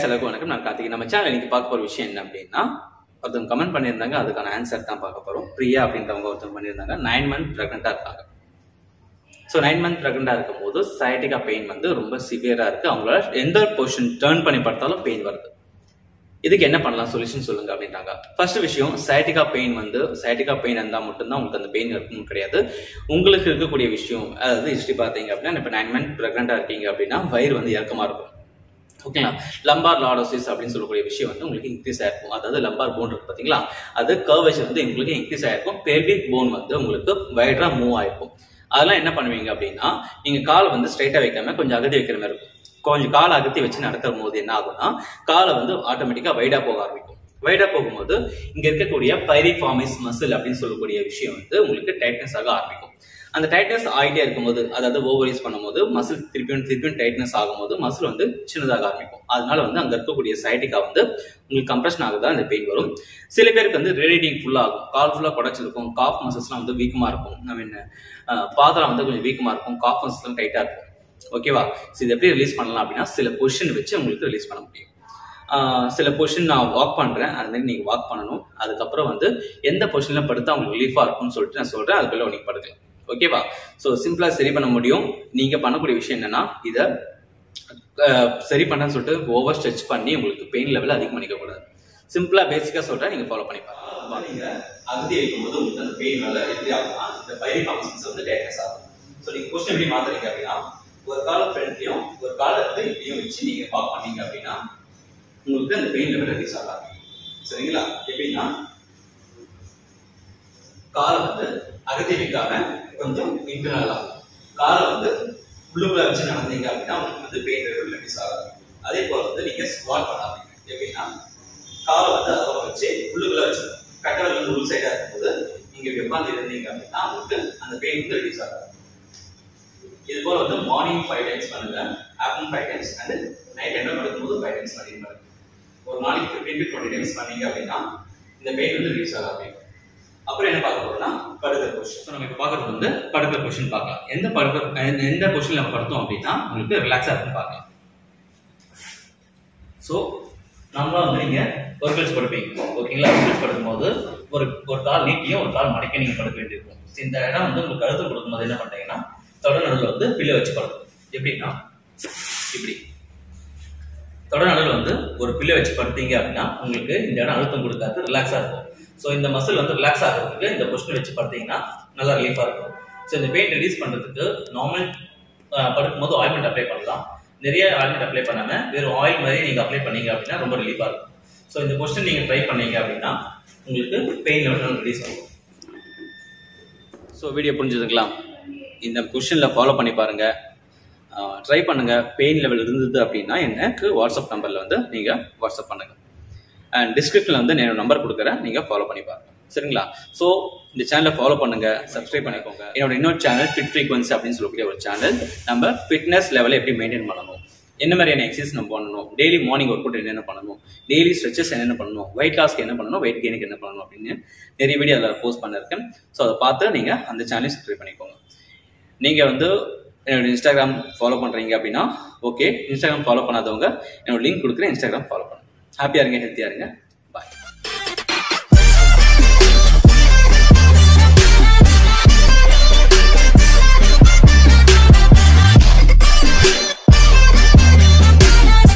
எல்லாருக்கும் வணக்கம் நான் கார்த்திக் நம்ம சேனல் இன்னைக்கு பார்க்க போற விஷயம் என்ன அப்படின்னா ஒருத்தவங்க கமெண்ட் பண்ணியிருந்தாங்க அதுக்கான ஆன்சர் தான் பார்க்க போறோம் பிரியா அப்படின்றவங்க ஒருத்தவங்க பண்ணியிருந்தாங்க நைன் மந்த் ப்ரெக்னெண்டா இருக்காங்க ஸோ நைன் மந்த் ப்ரெக்னெண்டா இருக்கும்போது சைட்டிகா பெயின் வந்து ரொம்ப சிவியரா இருக்கு அவங்களால எந்த பொசிஷன் டேர்ன் பண்ணி பார்த்தாலும் பெயின் வருது இதுக்கு என்ன பண்ணலாம் சொல்யூஷன் சொல்லுங்க அப்படின்றாங்க ஃபர்ஸ்ட் விஷயம் சைட்டிகா பெயின் வந்து சைட்டிகா பெயின் இருந்தால் மட்டும்தான் உங்களுக்கு அந்த பெயின் இருக்கணும் கிடையாது உங்களுக்கு இருக்கக்கூடிய விஷயம் அதாவது ஹிஸ்ட்ரி பார்த்தீங்க அப்படின்னா இப்போ நைன் மந்த் ப்ரெக்னெண்டா இருக்கீங்க அப்படின்னா வயிறு வந்து இறக்கமா இருக்கும் ஓகேங்களா லம்பார் லாடோசிஸ் அப்படின்னு சொல்லக்கூடிய விஷயம் வந்து உங்களுக்கு இன்க்ரீஸ் ஆயிருக்கும் அதாவது லம்பார் போன் இருக்கு பாத்தீங்களா அது கர்வேச்சர் வந்து உங்களுக்கு இன்க்ரீஸ் ஆயிருக்கும் பெல்விக் போன் வந்து உங்களுக்கு வைடரா மூவ் ஆயிருக்கும் அதெல்லாம் என்ன பண்ணுவீங்க அப்படின்னா நீங்க கால் வந்து ஸ்ட்ரைட்டா வைக்காம கொஞ்சம் அகதி வைக்கிற மாதிரி இருக்கும் கொஞ்சம் காலை அகத்தி வச்சு நடக்கிற போது என்ன ஆகும்னா காலை வந்து ஆட்டோமேட்டிக்கா வைடா போக ஆரம்பிக்கும் வைடா போகும்போது இங்க இருக்கக்கூடிய பைரிஃபார்மிஸ் மசில் அப்படின்னு சொல்லக்கூடிய விஷயம் வந்து உங்களுக்கு டைட்னஸ் ஆக ஆரம்பிக்கும் அந்த டைட்னஸ் ஆகிட்டே இருக்கும்போது அதாவது ஓவர் யூஸ் பண்ணும்போது மசில் திருப்பியும் திருப்பியும் டைட்னஸ் ஆகும்போது மசில் வந்து சின்னதாக ஆரம்பிக்கும் அதனால வந்து அங்க இருக்கக்கூடிய சைட்டிக்கா வந்து உங்களுக்கு கம்ப்ரெஷன் ஆகுதா அந்த பெயின் வரும் சில பேருக்கு வந்து ரேடியேட்டிங் ஃபுல்லா ஆகும் கால் ஃபுல்லா குடைச்சிருக்கும் காஃப் மசில்ஸ்லாம் வந்து வீக்கமா இருக்கும் ஐ மீன் பாத்திரம் வந்து கொஞ்சம் வீக்கமா இருக்கும் காஃப் மசில்ஸ்லாம் டைட்டா இருக்கும் ஓகேவா ஸோ இது எப்படி ரிலீஸ் பண்ணலாம் அப்படின்னா சில பொசிஷன் வச்சு உங்களுக்கு ரிலீஸ் பண்ண முடியும் சில பொசிஷன் நான் வாக் பண்றேன் அது மாதிரி நீங்க வாக் பண்ணணும் அதுக்கப்புறம் வந்து எந்த பொசிஷன்ல படுத்தா உங்களுக்கு ரிலீஃபா இருக்கும்னு சொல்லிட்டு நான் சொல்றேன் அதுக்குள்ள நீங்க படுக்கலாம் ஓகேவா ஸோ சிம்பிளா சரி பண்ண முடியும் நீங்க பண்ணக்கூடிய விஷயம் என்னன்னா இதை சரி பண்ணன்னு சொல்லிட்டு ஓவர் ஸ்ட்ரெச் பண்ணி உங்களுக்கு பெயின் லெவல் அதிகம் பண்ணிக்க கூடாது சிம்பிளா பேசிக்கா சொல்றேன் நீங்க ஃபாலோ பண்ணி பாருங்க நீங்க அகதி வைக்கும்போது உங்களுக்கு அந்த பெயின் மேல எப்படி ஆகும்னா இந்த பைரி காம்சன்ஸ் வந்து டேட்டஸ் ஆகும் ஸோ நீங்க கொஸ்டின் எப்படி மாத்துறீங்க அப்படின்னா ஒரு கால ஃப்ரண்ட்லயும் ஒரு கால வந்து இப்படியும் வச்சு நீங்க வாக் பண்ணீங்க அப்படின்னா உங்களுக்கு அந்த பெயின் லெவல் ரெடியூஸ் ஆகாது சரிங்களா எப்படின்னா காலை வந்து அகதி வைக்காம கொஞ்சம் இன்டர்னலா காலை வந்து உள்ளுக்குள்ள வச்சு நடந்தீங்க அப்படின்னா உங்களுக்கு வந்து பெயின் லெவல் ரெடியூஸ் ஆகாது அதே போல வந்து நீங்க ஸ்குவாட் பண்ணாதீங்க எப்படின்னா காலை வந்து அதை வச்சு உள்ளுக்குள்ள வச்சு கட்டவர்கள் வந்து உள் சைடா இருக்கும்போது நீங்க இப்படி உட்காந்து இருந்தீங்க அப்படின்னா உங்களுக்கு அந்த பெயின் வந்து ரெடியூஸ் ஆகாது இது போல வந்து மார்னிங் ஃபைவ் டைம்ஸ் பண்ணுங்க afternoon five times and night டைம்ல படுக்கும்போது ஃபைவ் டைம்ஸ் பண்ணி பாருங்க ஒரு நாளைக்கு ஃபிஃப்டீன் டு டுவெண்ட்டி டைம்ஸ் பண்ணீங்க அப்படின்னா இந்த பெயின் வந்து ரிலீஸ் ஆக ஆரம்பிக்கும் அப்புறம் என்ன பார்க்க போறோம்னா படுக்கிற பொசிஷன் ஸோ நம்ம இப்போ பார்க்கறது வந்து படுக்கிற பொசிஷன் பார்க்கலாம் எந்த படுக்க எந்த பொசிஷன் நம்ம படுத்தோம் அப்படின்னா உங்களுக்கு ரிலாக்ஸாக இருக்கும் பார்க்கலாம் ஸோ நம்மளா வந்து நீங்க ஒரு கழிச்சு படுப்பீங்க ஓகேங்களா ஒரு கழிச்சு படுக்கும்போது ஒரு ஒரு கால் நீட்டியும் ஒரு கால் மடக்க நீங்க படுக்க வேண்டியிருக்கும் இந்த இடம் வந்து உங்களுக்கு கழுத்து கொடுக்கும்போது என்ன பண்றீங்கன்னா தொடர் நடுவில் வந்து பில்லை வச்சு படுக்கும் எப்படின்னா இப்படி தொடர் நடுவில் வந்து ஒரு பில்லை வச்சு படுத்தீங்க அப்படின்னா உங்களுக்கு இந்த இடம் அழுத்தம் கொடுக்காது ரிலாக்ஸாக இருக்கும் ஸோ இந்த மசில் வந்து ரிலாக்ஸ் ஆகிறதுக்கு இந்த பொசிஷன் வச்சு படுத்தீங்கன்னா நல்லா ரிலீஃபாக இருக்கும் ஸோ இந்த பெயின் ரிலீஸ் பண்ணுறதுக்கு நார்மல் படுக்கும்போது ஆயில்மெண்ட் அப்ளை பண்ணலாம் நிறைய ஆயில்மெண்ட் அப்ளை பண்ணாமல் வெறும் ஆயில் மாதிரி நீங்கள் அப்ளை பண்ணீங்க அப்படின்னா ரொம்ப ரிலீஃபாக இருக்கும் ஸோ இந்த பொசிஷன் நீங்கள் ட்ரை பண்ணீங்க அப்படின்னா உங்களுக்கு பெயின் லெவல் ரிலீஸ் ஆகும் ஸோ வீடியோ புரிஞ்சுதுங்களா இந்த கொஷனில் ஃபாலோ பண்ணி பாருங்க ட்ரை பண்ணுங்க பெயின் லெவல் இருந்தது அப்படின்னா எனக்கு வாட்ஸ்அப் நம்பரில் வந்து நீங்கள் வாட்ஸ்அப் பண்ணுங்க அண்ட் டிஸ்கிரிப்ஷனில் வந்து நான் நம்பர் கொடுக்குறேன் நீங்கள் ஃபாலோ பண்ணி பாருங்க சரிங்களா ஸோ இந்த சேனலை ஃபாலோ பண்ணுங்க சப்ஸ்கிரைப் பண்ணிக்கோங்க என்னோட இன்னொரு சேனல் ஃபிட் ஃப்ரீக்வன்சி அப்படின்னு சொல்லக்கூடிய ஒரு சேனல் நம்ம ஃபிட்னஸ் லெவலை எப்படி மெயின்டைன் பண்ணணும் என்ன மாதிரியான எக்ஸசைஸ் நம்ம பண்ணணும் டெய்லி மார்னிங் ஒர்க் அவுட் என்னென்ன பண்ணணும் டெய்லி ஸ்ட்ரெச்சஸ் என்னென்ன பண்ணணும் வெயிட் லாஸ்க்கு என்ன பண்ணணும் வெயிட் கெயினுக்கு என்ன பண்ணணும் அப்படின்னு நிறைய வீடியோ அதில் போஸ்ட் பண்ணிருக்கேன் ஸோ அதை பார்த்து நீங்கள் அந்த சேனலை சப்ஸ்கிரைப் பண்ணிக்கோங்க நீங்கள் வந்து என்னோட இன்ஸ்டாகிராம் ஃபாலோ பண்ணுறீங்க அப்படின்னா ஓகே இன்ஸ்டாகிராம் ஃபாலோ பண்ணாதவங்க என்னோட லிங்க் கொடுக்குறேன் இன்ஸ்டாகிராம் ஃபாலோ பண்ணுங்க ஹாப்பியாக இருங்க ஹெல்த்தியாக இருங்க